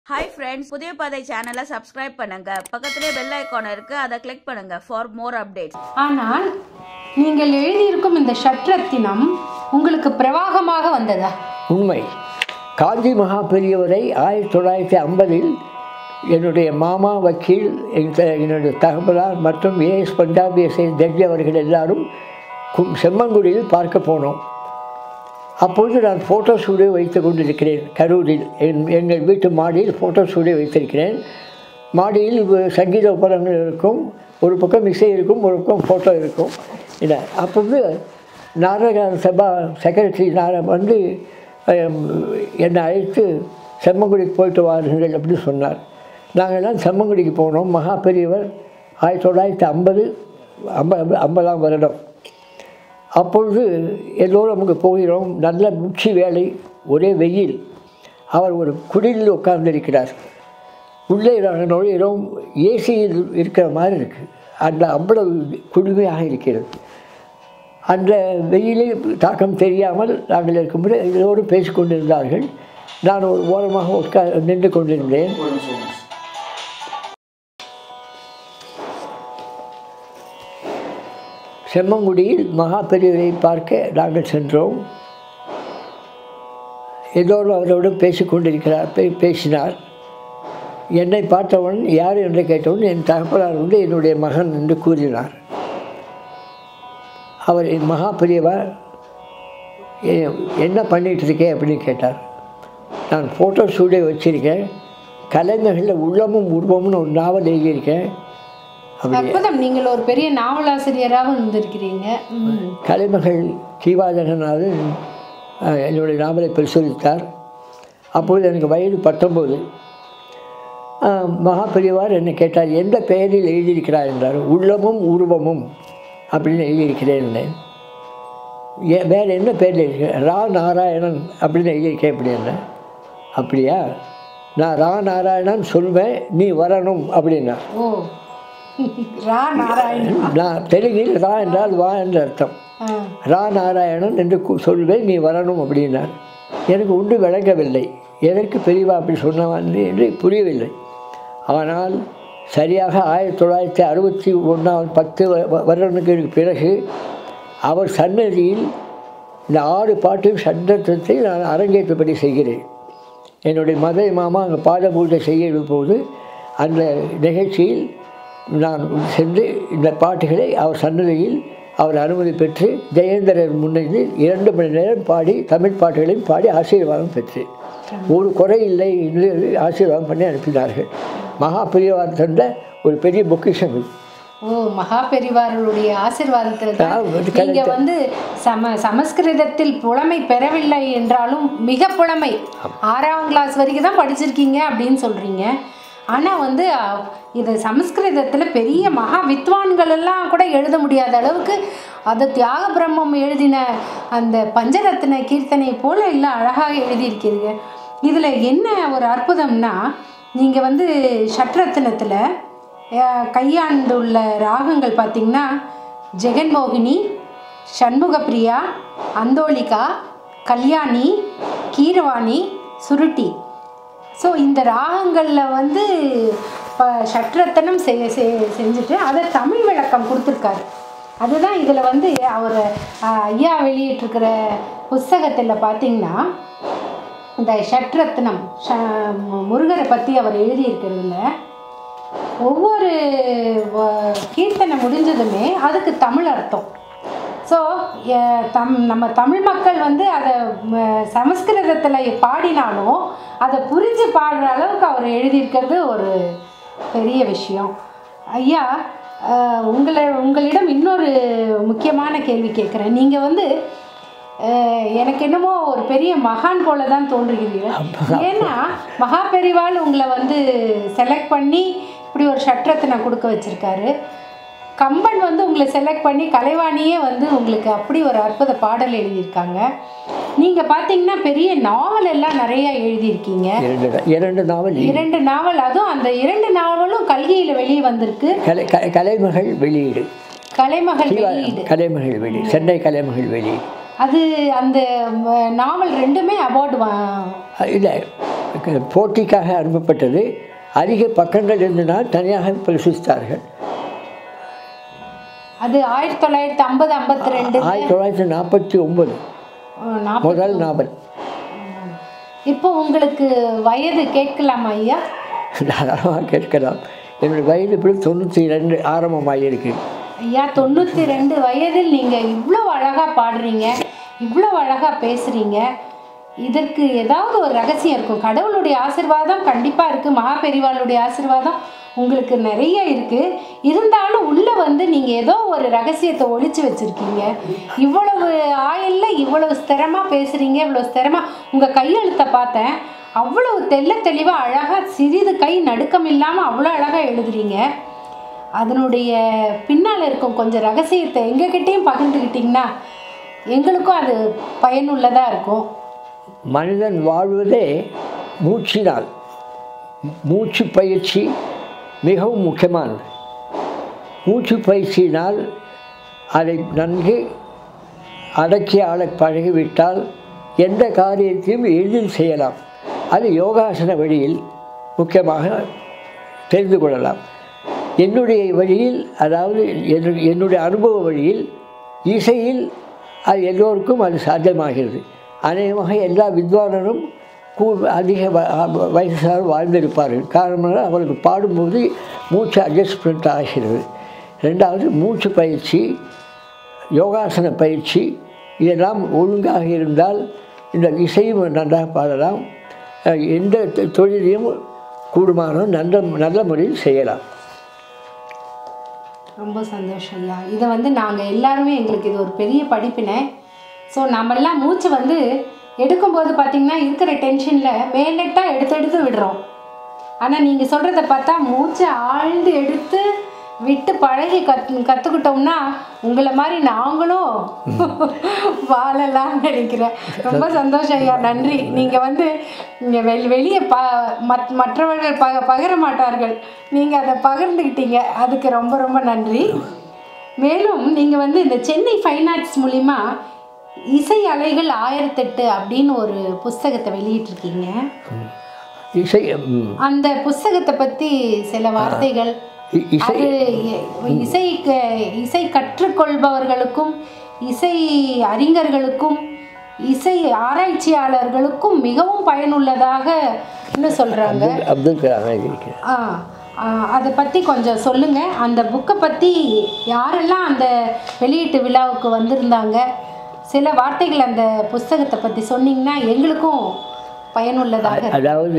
Hi friends புதிய பாதை சேனலை சப்ஸ்கிரைப் பண்ணுங்க பக்கத்திலே பெல் ஐக்கான் இருக்கு அதை கிளிக் பண்ணுங்க ஃபார் மோர் அப்டேட்ஸ் ஆனால் நீங்கள் எழுதியிருக்கும் இந்த ஷட்ரத்தினம் உங்களுக்கு பிரவாகமாக வந்ததா உண்மை காஞ்சி மகா பெரியவரை ஆயிரத்தி தொள்ளாயிரத்தி ஐம்பதில் என்னுடைய மாமா வக்கீல் எங்க- என்னுடைய தகவலார் மற்றும் ஏஎஸ் பஞ்சாபி எஸ்ஐ ஜட்ஜி அவர்கள் எல்லாரும் கு- செம்மங்குடியில் பார்க்க போனோம் அப்பொழுது நான் ஃபோட்டோ ஸ்டூடியோ வைத்து கொண்டிருக்கிறேன் கரூரில் என் எங்கள் வீட்டு மாடியில் ஃபோட்டோ ஸ்டூடியோ வைத்திருக்கிறேன் மாடியில் வ- சங்கீத உபகரணங்கள் இருக்கும் ஒரு பக்கம் இசை இருக்கும் ஒரு பக்கம் ஃபோட்டோ இருக்கும் இல்லை அப்பொழுது நாடக சபா செக்ரட்டரி நான் வந்து அஹ், என்னை அழைத்து செம்மங்குடிக்கு போயிட்டு வாருங்கள் அப்படின்னு சொன்னார் நாங்கள்லாம் செம்மங்குடிக்கு போனோம் மகா பெரியவர் ஆயிரத்தி தொள்ளாயிரத்தி ஐம்பது ஐம்பது ஐம்பதாம் வருடம் அப்பொழுது எல்லோரும் அங்கே போகிறோம் நல்ல உச்சி வேலை ஒரே வெயில் அவர் ஒரு குடிலில் உட்கார்ந்திருக்கிறார் உள்ளே நாங்கள் நுழையிறோம் ஏசியில் இருக்கிற மாதிரி இருக்குது அந்த அவ்வளவு குளுமையாக இருக்கிறது அந்த வெயிலே தாக்கம் தெரியாமல் நாங்கள் இருக்கும்போது எல்லோரும் பேசிக்கொண்டிருந்தார்கள் நான் ஒரு ஓரமாக உட்கார் நின்று கொண்டிருந்தேன் செம்மங்குடியில் மகா பெரியவரை பார்க்க நாங்கள் சென்றோம் எல்லோரும் அவரோடு பேசிக்கொண்டிருக்கிறார் பே பேசினார் என்னை பார்த்தவன் யார் என்று கேட்டவன் என் தகப்பனார் வந்து என்னுடைய மகன் என்று கூறினார் அவர் என் மகா பெரியவர் "எ- என்ன பண்ணிட்டு இருக்கே அப்படின்னு கேட்டார் நான் ஃபோட்டோ ஸ்டூடியோ வச்சுருக்கேன் கலைஞர்களில் உள்ளமும் உருவமும்னு ஒரு நாவல் எழுதியிருக்கேன் அப்படி அற்புதம் நீங்கள் ஒரு பெரிய நாவலாசிரியராக இருந்திருக்கிறீங்க ம். கலைமகள் கீவா ஜெகநாதன் அஹ், என்னுடைய நாவலை பரிசோதித்தார் அப்பொழுது எனக்கு வயது பத்தொம்போது மகா பெரியவார் என்னை கேட்டார் எந்த பெயரில் எழுதியிருக்கிறார் என்றார் உள்ளமும் உருவமும் அப்படின்னு எழுதியிருக்கிறேன் என்றேன். ஏ வேறு என்ன பேரில் இருக்கிறேன் ரா நாராயணன் அப்படின்னு எழுதியிருக்கேன் அப்படி என்ன அப்படியா நான் ரா நாராயணன் சொல்வேன் நீ வரணும் அப்படின்னா ஓ ரா நாராயணன் நான் தெலுங்கில் ரா என்றால் வா என்ற அர்த்தம் ஆ. ரா நாராயணன் என்று கு- சொல்வேன் நீ வரணும் அப்படின்னார் எனக்கு ஒன்று விளங்கவில்லை எதற்கு பெரியவா அப்படி சொன்னவன் என்று புரியவில்லை ஆனால் சரியாக ஆயிரத்தி தொள்ளாயிரத்தி அறுபத்தி ஒன்றாம் பத்து வ- வ- வருடங்களுக்கு பிறகு அவர் சன்னதியில் இந்த ஆறு பாட்டையும் சந்தத்தை நான் அரங்கேற்றபடி செய்கிறேன் என்னுடைய மதுரை மாமா அங்கே பாத பூஜை செய்ய போது அந்த நிகழ்ச்சியில் நான் சென்று இந்த பாட்டுகளை அவர் சன்னதியில் அவர் அனுமதி பெற்று ஜெயேந்திரர் முன்னிலையில் இரண்டு மணி நேரம் பாடி தமிழ் பாட்டுகளையும் பாடி ஆசீர்வாதம் பெற்றேன் ஒரு குறை இல்லை என்று ஆசீர்வாதம் பண்ணி அனுப்பினார்கள் மகா பெரியவார் தந்த ஒரு பெரிய பொக்கிஷம் இது ஓ மகா பெரிவார்களுடைய ஆசிர்வாதத்தில் ஆ, தான் அது நீங்க correct. வந்து சம சமஸ்கிருதத்தில் புலமை பெறவில்லை என்றாலும் மிக புலமை ஆறாம் கிளாஸ் வரைக்கும் தான் படிச்சிருக்கீங்க அப்படின்னு சொல்றீங்க ஆனா வந்து அ, இது சமஸ்கிருதத்தில் பெரிய மகா வித்வான்கள் எல்லாம் கூட எழுத முடியாத அளவுக்கு அது தியாக பிரம்மம் எழுதின அந்த பஞ்சரத்ன கீர்த்தனை போல எல்லாம் அழகாக எழுதியிருக்கிறீங்க இதில் என்ன ஒரு அற்புதம்னா நீங்கள் வந்து ஷட்ரத்னத்தில் அஹ் கையாண்டுள்ள ராகங்கள் பார்த்திங்கன்னா ஜெகன்மோகினி சண்முகப்பிரியா அந்தோலிகா கல்யாணி கீரவாணி சுருட்டி ஸோ இந்த ராகங்களில் வந்து இப்போ ஷட்ரத்தனம் செ செ- செஞ்சுட்டு அதை தமிழ் விளக்கம் கொடுத்துருக்காரு அதுதான் இதில் வந்து அவர் அஹ், ஐயா வெளியிட்டிருக்கிற புஸ்தகத்தில் பார்த்தீங்கன்னா இந்த ஷட்ரத்னம் ஷ முருகரை பற்றி அவர் எழுதியிருக்கிறதுல ஒவ்வொரு வ- கீர்த்தனை முடிஞ்சதுமே அதுக்கு தமிழ் அர்த்தம் ஸோ தம் நம்ம தமிழ் மக்கள் வந்து அதை சமஸ்கிருதத்தில் பாடினாலும் அதை புரிஞ்சு பாடுற அளவுக்கு அவர் எழுதியிருக்கிறது ஒரு பெரிய விஷயம் ஐயா அஹ், உங்களை உங்களிடம் இன்னொரு முக்கியமான கேள்வி கேட்குறேன் நீங்கள் வந்து அஹ், எனக்கு என்னமோ ஒரு பெரிய மகான் போல தான் தோன்றுகிறீர்கள் ஏன்னா மகா பெரிவாள் உங்களை வந்து செலக்ட் பண்ணி இப்படி ஒரு ஷட்ரத்தை நான் கொடுக்க வச்சிருக்காரு கம்பன் வந்து உங்களை செலக்ட் பண்ணி கலைவாணியே வந்து உங்களுக்கு அப்படி ஒரு அற்புத பாடல் எழுதியிருக்காங்க நீங்கள் பார்த்தீங்கன்னா பெரிய நாவல் எல்லாம் நிறைய எழுதியிருக்கீங்க இரண்டு இரண்டு நாவல் இரண்டு நாவல் அதுவும் அந்த இரண்டு நாவலும் கல்கியில் வெளியே வந்திருக்கு கலை க- கலைமகள் வெளியீடு கலைமகள் வெளியீடு கலைமகள் வெளியீடு சென்னை கலைமகள் வெளியீடு அது அந்த ம, நாவல் ரெண்டுமே அவார்டு வா இல்லை க- போட்டிக்காக அனுப்பப்பட்டது அதிக பக்கங்கள் இருந்தனால் தனியாக பிரசுரித்தார்கள் அது ஆயிரத்தி தொள்ளாயிரத்தி ஐம்பது ஐம்பத்தி ரெண்டு ஆயிரத்தி தொள்ளாயிரத்தி நாற்பத்தி ஒம்பது முதல் நாவல் இப்போ உங்களுக்கு வயது கேட்கலாமா ஐயா தாராளமாக கேட்கலாம் என்னுடைய வயது இப்படி தொண்ணூற்றி ரெண்டு ஆரம்பமாகியிருக்கு ஐயா தொண்ணூற்றி ரெண்டு வயதில் நீங்கள் இவ்வளோ அழகாக பாடுறீங்க இவ்வளோ அழகாக பேசுகிறீங்க இதற்கு ஏதாவது ஒரு ரகசியம் இருக்கும் கடவுளுடைய ஆசீர்வாதம் கண்டிப்பாக இருக்குது மகா பெரிவாளுடைய ஆசீர்வாதம் உங்களுக்கு நிறைய இருக்குது இருந்தாலும் உள்ளே வந்து நீங்கள் ஏதோ ஒரு ரகசியத்தை ஒளிச்சு வச்சுருக்கீங்க இவ்வளவு ஆயிலில் இவ்வளவு ஸ்திரமாக பேசுகிறீங்க இவ்வளோ ஸ்திரமாக உங்கள் கையெழுத்தை பார்த்தேன் அவ்வளவு தெள்ள தெளிவாக அழகாக சிறிது கை நடுக்கம் இல்லாமல் அவ்வளோ அழகாக எழுதுறீங்க அதனுடைய பின்னால் இருக்கும் கொஞ்சம் ரகசியத்தை எங்ககிட்டயும் பகிர்ந்துக்கிட்டிங்கன்னா எங்களுக்கும் அது பயனுள்ளதாக இருக்கும் மனிதன் வாழ்வதே மூச்சினால் மூச்சு பயிற்சி மிகவும் முக்கியமானது மூச்சு பயிற்சியினால் அதை நன்கு அடக்கி ஆள பழகிவிட்டால் எந்த காரியத்தையும் எளிதில் செய்யலாம் அது யோகாசன வழியில் முக்கியமாக தெரிந்து கொள்ளலாம் என்னுடைய வழியில் அதாவது என்னுடைய என்னுடைய அனுபவ வழியில் இசையில் அது எல்லோருக்கும் அது சாத்தியமாகிறது அநேகமாக எல்லா வித்வானரும் கூ அதிக வ- வயசால் வாழ்ந்திருப்பார்கள் காரணம் என்னன்னா, அவருக்கு பாடும்போது மூச்சு அட்ஜஸ்ட்மெண்ட் ஆகிறது ரெண்டாவது மூச்சு பயிற்சி யோகாசன பயிற்சி இதெல்லாம் ஒழுங்காக இருந்தால் இந்த இசையும் நன்றாக பாடலாம் அஹ் எந்த தொ- தொழிலையும் கூடுமானம் நல்ல நல்ல முறையில் செய்யலாம் ரொம்ப சந்தோஷம் ஐயா இதை வந்து நாங்கள் எல்லாருமே எங்களுக்கு இது ஒரு பெரிய படிப்பினை ஸோ நம்மெல்லாம் மூச்சு வந்து எடுக்கும்போது பார்த்திங்கன்னா இருக்கிற டென்ஷனில் மேலட்டாக எடுத்து எடுத்து விடுறோம் ஆனால் நீங்கள் சொல்கிறத பார்த்தா மூச்சை ஆழ்ந்து எடுத்து விட்டு பழகி கத் கற்றுக்கிட்டோம்னா உங்களை மாதிரி நாங்களும் வாழலாம்னு நினைக்கிறேன் ரொம்ப சந்தோஷம் ஐயா நன்றி நீங்கள் வந்து இங்கே வெளி வெளியே ப மற் மற்றவர்கள் பக பகிர மாட்டார்கள் நீங்கள் அதை பகிர்ந்துக்கிட்டீங்க அதுக்கு ரொம்ப ரொம்ப நன்றி மேலும் நீங்கள் வந்து இந்த சென்னை ஃபைன் ஆர்ட்ஸ் மூலிமா இசை அலைகள் ஆயிரத்தெட்டு அப்படின்னு ஒரு புஸ்தகத்தை வெளியிட்டிருக்கீங்க இசை ம், அந்த புஸ்தகத்தை பற்றி சில வார்த்தைகள் இ- இசை அது இ- இசை க- இசை கற்றுக்கொள்பவர்களுக்கும் இசை அறிஞர்களுக்கும் இசை ஆராய்ச்சியாளர்களுக்கும் மிகவும் பயனுள்ளதாக இன்னும் சொல்கிறாங்க அப்துல் அப்துல் கலாம் இருக்கிறேன் ஆ ஆ, அதை பற்றி கொஞ்சம் சொல்லுங்கள் அந்த புக்கை பற்றி யாரெல்லாம் அந்த வெளியீட்டு விழாவுக்கு வந்திருந்தாங்க சில வார்த்தைகள் அந்த புஸ்தகத்தை பற்றி சொன்னீங்கன்னா எங்களுக்கும் பயனுள்ளதாக இருக்கும். அதாவது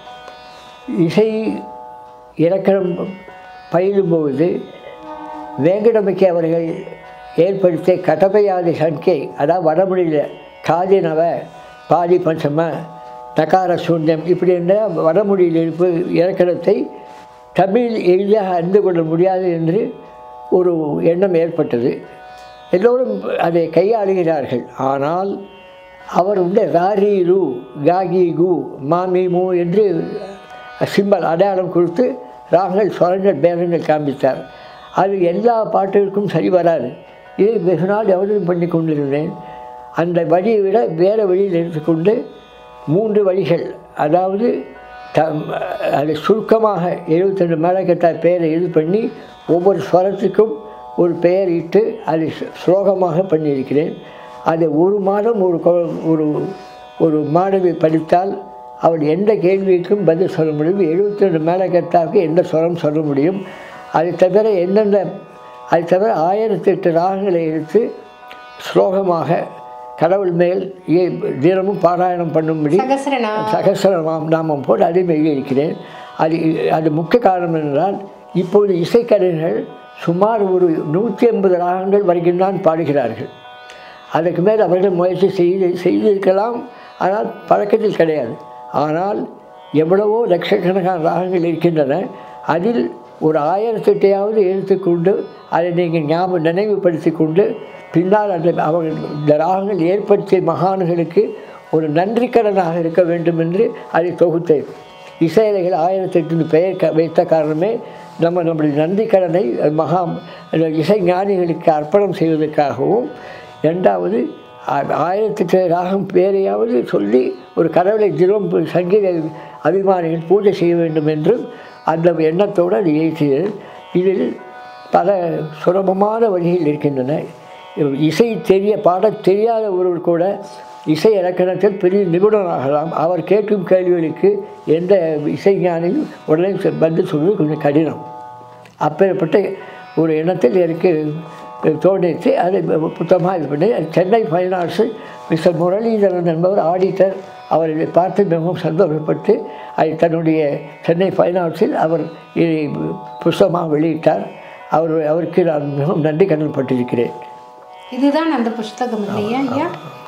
இசை இலக்கணம் பயிலும்போது வேங்கடமிக்கை அவர்கள் ஏற்படுத்திய கட்டபையாதி சங்கை அதாவது வடமொழியில் காதினவ பாதி பஞ்சம நகார சூன்யம் இப்படி என்ற வடமொழியில் இருப்பு இலக்கணத்தை தமிழில் எளிதாக அறிந்து கொள்ள முடியாது என்று ஒரு எண்ணம் ஏற்பட்டது எல்லோரும் அதை கையாளுகிறார்கள் ஆனால் அவர் வந்து ராரி ரு காகி கு மாமி மு என்று சிம்பல் அடையாளம் கொடுத்து ராகங்கள் ஸ்வரங்கள் பேதங்கள் காண்பித்தார் அது எல்லா பாட்டிற்கும் சரி வராது இதை வெகு நாள் எவரும் பண்ணி கொண்டிருந்தேன் அந்த வழியை விட வேறு வழியில் எடுத்துக்கொண்டு மூன்று வழிகள் அதாவது த அது சுருக்கமாக எழுபத்தெண்டு மேலக்கட்டா பெயரை இது பண்ணி ஒவ்வொரு ஸ்வரத்துக்கும் ஒரு பெயர் இட்டு அதை ஸ்லோ- ஸ்லோகமாக பண்ணியிருக்கிறேன் அதை ஒரு மாதம் ஒரு கொ- ஒரு ஒரு மாணவி படித்தால் அவள் எந்த கேள்விக்கும் பதில் சொல்ல முடியும் எழுபத்தி ரெண்டு மேலக்கட்டாவுக்கு எந்த ஸ்வரம் சொல்ல முடியும் அதை தவிர எந்தெந்த அதை தவிர ஆயிரத்தி எட்டு ராகங்களை எடுத்து ஸ்லோகமாக கடவுள் மேல் ஏ- தினமும் பாராயணம் பண்ணும்படி சகசிரனா சகசிரநாமம் நாமம் போட்டு அதை எழுதியிருக்கிறேன் அது அது முக்கிய காரணம் என்றால் இப்போது இசைக்கலைஞர்கள் சுமார் ஒரு நூற்றி ஐம்பது ராகங்கள் வரைக்கும் தான் பாடுகிறார்கள் அதுக்கு மேல் அவர்கள் முயற்சி செய்து செய்திருக்கலாம் ஆனால் பழக்கத்தில் கிடையாது ஆனால் எவ்வளவோ லட்சக்கணக்கான ராகங்கள் இருக்கின்றன அதில் ஒரு ஆயிரத்தெட்டையாவது எடுத்துக்கொண்டு அதை நீங்கள் ஞாபகம் நினைவுபடுத்தி கொண்டு பின்னால் அந்த அவர்கள் இந்த ராகங்கள் ஏற்படுத்திய மகான்களுக்கு ஒரு நன்றிக்கடனாக இருக்க வேண்டும் என்று அதை தொகுத்தேன் இசையலைகள் ஆயிரத்தெட்டு பெயர் க வைத்த காரணமே நம்ம நம்முடைய நன்றிக்கடனை மகா அந்த இசை ஞானிகளுக்கு அர்ப்பணம் செய்வதற்காகவும் ரெண்டாவது ஆ- ஆயிரத்தெட்டு ராகம் பேரையாவது சொல்லி ஒரு கடவுளை தினம் சங்கீத அபிமானிகள் பூஜை செய்ய வேண்டும் என்றும் அந்த எண்ணத்தோடு அது எழுதியது இதில் பல சுலபமான வழிகள் இருக்கின்றன இசை தெரிய பாடத் தெரியாத ஒருவர் கூட இசை இலக்கணத்தில் பெரிய நிபுணராகலாம் அவர் கேட்கும் கேள்விகளுக்கு எந்த இசைஞானியும் உடனே சொ- பதில் சொல்வது கொஞ்சம் கடினம் அப்பேற்பட்ட ஒரு எண்ணத்தில் எனக்கு தோன்றிச்சு அது புத்தகமாக இது பண்ணி அது Chennai fine arts mister Muralidharan என்பவர் ஆடிட்டர் அவர் இதை பார்த்து மிகவும் சந்தோஷப்பட்டு அதை தன்னுடைய சென்னை ஃபைன் ஆர்ட்ஸில் அவர் இதை புஸ்தகமாக வெளியிட்டார் அவர் அவருக்கு நான் மிகவும் நன்றி கடன் பட்டிருக்கிறேன் இதுதான் அந்த புஸ்தகம் இல்லையா ஐயா